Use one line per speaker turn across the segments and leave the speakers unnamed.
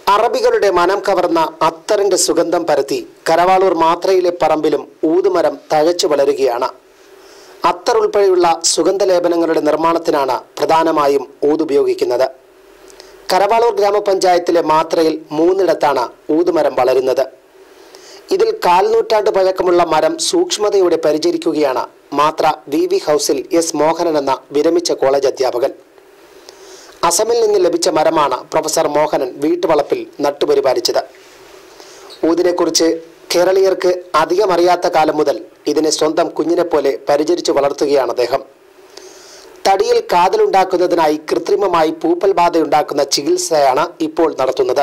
അറബികളുടെ മനം കവർന്ന അത്തറിന്റെ സുഗന്ധം പരത്തി കരവാളൂർ മാത്രയിലെ പറമ്പിലും ഊതുമരം തഴച്ചു വളരുകയാണ് അത്തർ ഉൾപ്പെടെയുള്ള സുഗന്ധലേപനങ്ങളുടെ നിർമ്മാണത്തിനാണ് പ്രധാനമായും ഊതുപയോഗിക്കുന്നത് കരവാളൂർ ഗ്രാമപഞ്ചായത്തിലെ മാത്രയിൽ മൂന്നിടത്താണ് ഊതുമരം വളരുന്നത് ഇതിൽ കാൽനൂറ്റാണ്ട് പഴക്കമുള്ള മരം സൂക്ഷ്മതയോടെ പരിചരിക്കുകയാണ് മാത്ര വി വി ഹൗസിൽ എസ് മോഹനൻ എന്ന വിരമിച്ച കോളേജ് അധ്യാപകൻ അസമിൽ നിന്ന് ലഭിച്ച മരമാണ് പ്രൊഫസർ മോഹനൻ വീട്ടുവളപ്പിൽ നട്ടുപരിപാലിച്ചത് ഊതിനെക്കുറിച്ച് കേരളീയർക്ക് അധികം അറിയാത്ത കാലം മുതൽ ഇതിനെ സ്വന്തം കുഞ്ഞിനെപ്പോലെ പരിചരിച്ചു വളർത്തുകയാണ് അദ്ദേഹം തടിയിൽ കാതലുണ്ടാക്കുന്നതിനായി കൃത്രിമമായി പൂപ്പൽ ബാധയുണ്ടാക്കുന്ന ചികിത്സയാണ് ഇപ്പോൾ നടത്തുന്നത്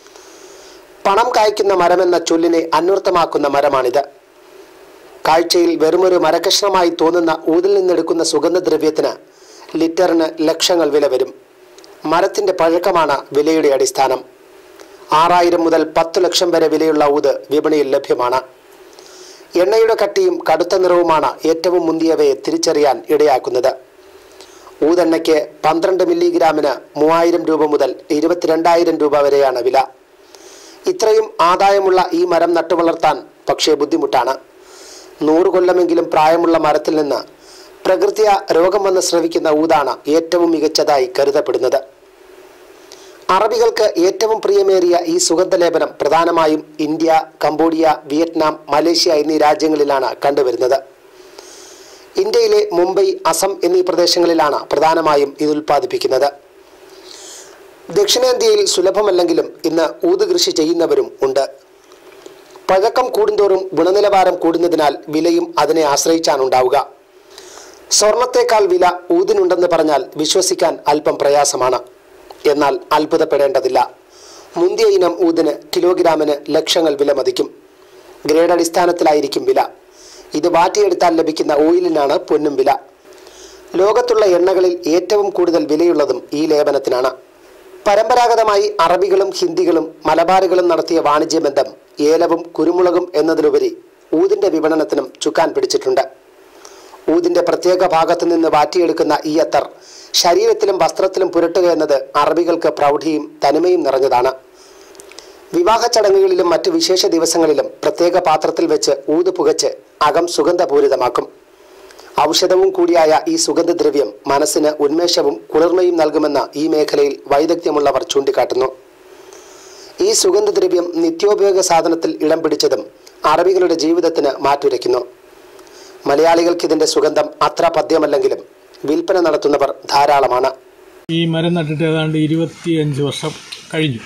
പണം കായ്ക്കുന്ന മരമെന്ന ചൊല്ലിനെ അന്വർത്ഥമാക്കുന്ന മരമാണിത് കാഴ്ചയിൽ വെറുമൊരു മരകഷ്ണമായി തോന്നുന്ന ഊതിൽ നിന്നെടുക്കുന്ന സുഗന്ധദ്രവ്യത്തിന് ലിറ്ററിന് ലക്ഷങ്ങൾ വില വരും മരത്തിന്റെ പഴക്കമാണ് വിലയുടെ അടിസ്ഥാനം ആറായിരം മുതൽ പത്ത് ലക്ഷം വരെ വിലയുള്ള ഊത് വിപണിയിൽ ലഭ്യമാണ് എണ്ണയുടെ കട്ടിയും കടുത്ത നിറവുമാണ് ഏറ്റവും മുന്തിയവയെ തിരിച്ചറിയാൻ ഇടയാക്കുന്നത് ഊതെണ്ണയ്ക്ക് പന്ത്രണ്ട് മില്ലിഗ്രാമിന് മൂവായിരം രൂപ മുതൽ ഇരുപത്തിരണ്ടായിരം രൂപ വരെയാണ് വില ഇത്രയും ആദായമുള്ള ഈ മരം നട്ടുവളർത്താൻ പക്ഷേ ബുദ്ധിമുട്ടാണ് നൂറ് കൊല്ലമെങ്കിലും പ്രായമുള്ള മരത്തിൽ നിന്ന് പ്രകൃതിയ രോഗം വന്ന് സ്രവിക്കുന്ന ഊതാണ് ഏറ്റവും മികച്ചതായി കരുതപ്പെടുന്നത് അറബികൾക്ക് ഏറ്റവും പ്രിയമേറിയ ഈ സുഗന്ധലേപനം പ്രധാനമായും ഇന്ത്യ കംബോഡിയ വിയറ്റ്നാം മലേഷ്യ എന്നീ രാജ്യങ്ങളിലാണ് കണ്ടുവരുന്നത് ഇന്ത്യയിലെ മുംബൈ അസം എന്നീ പ്രദേശങ്ങളിലാണ് പ്രധാനമായും ഇത് ഉൽപ്പാദിപ്പിക്കുന്നത് ദക്ഷിണേന്ത്യയിൽ സുലഭമല്ലെങ്കിലും ഇന്ന് ഊത് കൃഷി ചെയ്യുന്നവരും ഉണ്ട് പഴക്കം കൂടുന്തോറും ഗുണനിലവാരം കൂടുന്നതിനാൽ വിലയും അതിനെ ആശ്രയിച്ചാണ് ഉണ്ടാവുക സ്വർണത്തേക്കാൾ വില ഊതിനുണ്ടെന്ന് പറഞ്ഞാൽ വിശ്വസിക്കാൻ അല്പം പ്രയാസമാണ് എന്നാൽ അത്ഭുതപ്പെടേണ്ടതില്ല മുന്തിയ ഇനം ഊതിന് കിലോഗ്രാമിന് ലക്ഷങ്ങൾ വില മതിക്കും ഗ്രേഡ് അടിസ്ഥാനത്തിലായിരിക്കും വില ഇത് വാറ്റിയെടുത്താൽ ലഭിക്കുന്ന ഓയിലിനാണ് പൊന്നും വില ലോകത്തുള്ള എണ്ണകളിൽ ഏറ്റവും കൂടുതൽ വിലയുള്ളതും ഈ ലേപനത്തിനാണ് പരമ്പരാഗതമായി അറബികളും ഹിന്ദികളും മലബാറുകളും നടത്തിയ വാണിജ്യ ബന്ധം ഏലവും കുരുമുളകും എന്നതിലുപരി ഊതിന്റെ വിപണനത്തിനും ചുക്കാൻ പിടിച്ചിട്ടുണ്ട് ഊതിന്റെ പ്രത്യേക ഭാഗത്തു നിന്ന് വാറ്റിയെടുക്കുന്ന ഈ അത്തർ ശരീരത്തിലും വസ്ത്രത്തിലും പുരട്ടുക എന്നത് അറബികൾക്ക് പ്രൗഢിയും തനിമയും നിറഞ്ഞതാണ് വിവാഹ ചടങ്ങുകളിലും മറ്റു വിശേഷ ദിവസങ്ങളിലും പ്രത്യേക പാത്രത്തിൽ വെച്ച് ഊത് പുകച്ച് അകം സുഗന്ധപൂരിതമാക്കും ഔഷധവും കൂടിയായ ഈ സുഗന്ധദ്രവ്യം മനസ്സിന് ഉന്മേഷവും കുളിർമയും നൽകുമെന്ന് ഈ മേഖലയിൽ വൈദഗ്ധ്യമുള്ളവർ ചൂണ്ടിക്കാട്ടുന്നു ഈ സുഗന്ധദ്രവ്യം നിത്യോപയോഗ സാധനത്തിൽ ഇടം പിടിച്ചതും അറബികളുടെ ജീവിതത്തിന് മാറ്റുരയ്ക്കുന്നു മലയാളികൾക്ക് ഇതിന്റെ സുഗന്ധം അത്ര പദ്യമല്ലെങ്കിലും വിൽപ്പന നടത്തുന്നവർ ധാരാളമാണ്
ഈ മരം നട്ടിട്ട് ഏതാണ്ട് ഇരുപത്തിയഞ്ച് വർഷം കഴിഞ്ഞു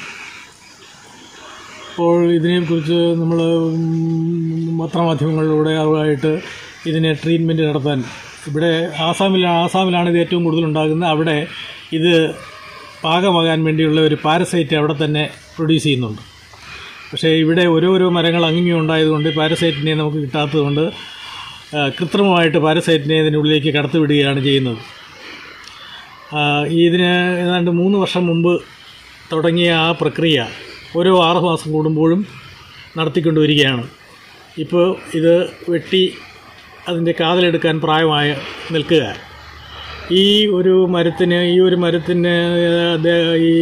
അപ്പോൾ ഇതിനെക്കുറിച്ച് നമ്മൾ പത്രമാധ്യമങ്ങളിലൂടെ ആയിട്ട് ഇതിനെ ട്രീറ്റ്മെൻറ്റ് നടത്താൻ ഇവിടെ ആസാമിൽ ആസാമിലാണ് ഇത് ഏറ്റവും കൂടുതൽ ഉണ്ടാകുന്നത് അവിടെ ഇത് പാകമാകാൻ വേണ്ടിയുള്ള ഒരു പാരസൈറ്റ് അവിടെ തന്നെ പ്രൊഡ്യൂസ് ചെയ്യുന്നുണ്ട് പക്ഷേ ഇവിടെ ഓരോരോ മരങ്ങൾ അങ്ങിങ്ങി ഉണ്ടായതുകൊണ്ട് പാരസൈറ്റിനെ നമുക്ക് കിട്ടാത്തതുകൊണ്ട് ആ, കൃത്രിമമായിട്ട് പാരസൈറ്റിനെ ഇതിനുള്ളിലേക്ക് കടത്തിവിടുകയാണ് ചെയ്യുന്നത് ആ, ഇതിന് ഏതാണ്ട് മൂന്ന് വർഷം മുമ്പ് തുടങ്ങിയ ആ പ്രക്രിയ ഓരോ ആറ് മാസം കൂടുമ്പോഴും നടത്തിക്കൊണ്ടുവരികയാണ് ഇപ്പോൾ ഇത് വെട്ടി അതിൻ്റെ കാതലെടുക്കാൻ പ്രായമായ നിൽക്കുക ഈ ഒരു മരത്തിന് ഈ ഒരു മരത്തിന് ദേ- ഈ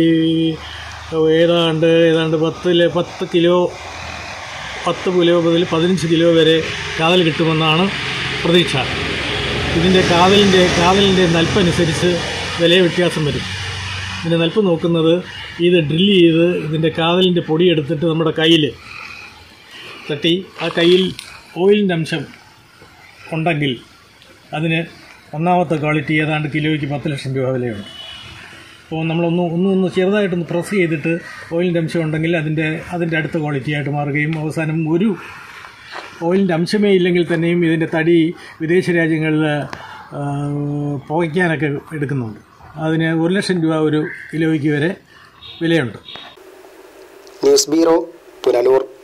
ഏതാണ്ട് ഏതാണ്ട് പത്തില് പത്ത് കിലോ പത്ത് കിലോ മുതൽ പതിനഞ്ച് കിലോ വരെ കാതൽ കിട്ടുമെന്നാണ് പ്രതീക്ഷ ഇതിൻ്റെ കാതലിൻ്റെ കാതലിൻ്റെ നൽപ്പനുസരിച്ച് വില വ്യത്യാസം വരും ഇതിൻ്റെ നൽപ്പ് നോക്കുന്നത് ഇത് ഡ്രില്ല് ചെയ്ത് ഇതിൻ്റെ കാതലിൻ്റെ പൊടി എടുത്തിട്ട് നമ്മുടെ കയ്യിൽ തട്ടി ആ കയ്യിൽ ഓയിലിൻ്റെ അംശം ഉണ്ടെങ്കിൽ അതിന് ഒന്നാമത്തെ ക്വാളിറ്റി ഏതാണ്ട് കിലോയ്ക്ക് പത്ത് ലക്ഷം രൂപ വിലയുണ്ട് അപ്പോൾ നമ്മളൊന്ന് ഒന്ന് ഒന്ന് ചെറുതായിട്ടൊന്ന് പ്രസ് ചെയ്തിട്ട് ഓയിലിൻ്റെ അംശം ഉണ്ടെങ്കിൽ അതിൻ്റെ അതിൻ്റെ അടുത്ത ക്വാളിറ്റി ആയിട്ട് മാറുകയും അവസാനം ഒരു ഓയിലിൻ്റെ അംശമേ ഇല്ലെങ്കിൽ തന്നെയും ഇതിൻ്റെ തടി വിദേശ രാജ്യങ്ങളിൽ ആ, പുകയ്ക്കാനൊക്കെ എടുക്കുന്നുണ്ട് അതിന് ഒരു ലക്ഷം രൂപ ഒരു കിലോയ്ക്ക് വരെ വിലയുണ്ട്
ന്യൂസ് ബ്യൂറോ പുനലൂർ